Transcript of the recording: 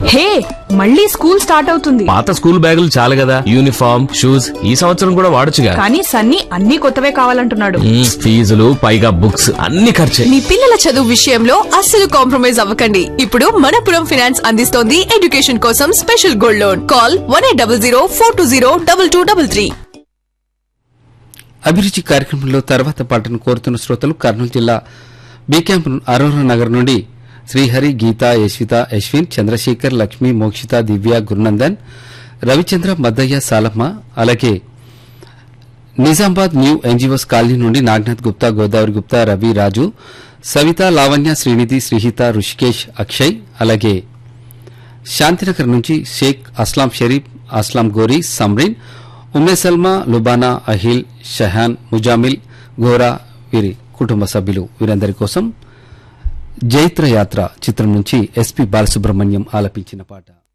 హే మళ్ళీ school start అవుతుంది పాత స్కూల్ బ్యాగులు చాలు కదా యూనిఫామ్ షూస్ ఈ సంవత్సరం కూడా వాడొచ్చుగా కానీ సన్నీ అన్ని కొత్తవే కావాలంటున్నాడు మ్మ్, ఫీజులు పైగా బుక్స్ అన్ని ఖర్చే మీ పిల్లల చదువు విషయంలో అస్సలు కాంప్రమైజ్ అవ్వకండి ఇప్పుడు మనపురం ఫైనాన్స్ అందిస్తోంది ఎడ్యుకేషన్ కోసం special gold loan call one eight double zero four two zero double two double three అభిరుచి కార్యక్రమంలో తర్వాత పాటను కోరుతున్న శ్రోతలు కర్నూలు జిల్లా బి క్యాంప్ అరోహ నగర్ నుండి శ్రీహరి గీత యశ్విత యశ్విన్ చంద్రశేఖర్ లక్ష్మి మోక్షిత దివ్య గురునందన్ రవిచంద్ర మద్దయ్య సాలమ్మ అలాగే నిజామాబాద్ న్యూ ఎన్జీఓస్ కాలనీ నుండి నాగనాథ్ గుప్తా గోదావరి గుప్తా రవి రాజు సవిత లావణ్య శ్రీనిధి శ్రీహిత రుషికేష్ అక్షయ్ అలాగే శాంతినగర్ నుంచి షేక్ అస్లాం షరీఫ్ అస్లాం గోరీ సమ్రిన్ ఉమ్మే సల్మా లుబానా అహిల్ షహాన్ ముజామిల్ గోరా వీరి కుటుంబ సభ్యులు వీరందరి కోసం జైత్ర యాత్ర చిత్రం నుంచి ఎస్పి బాలసుబ్రహ్మణ్యం ఆలపించిన పాట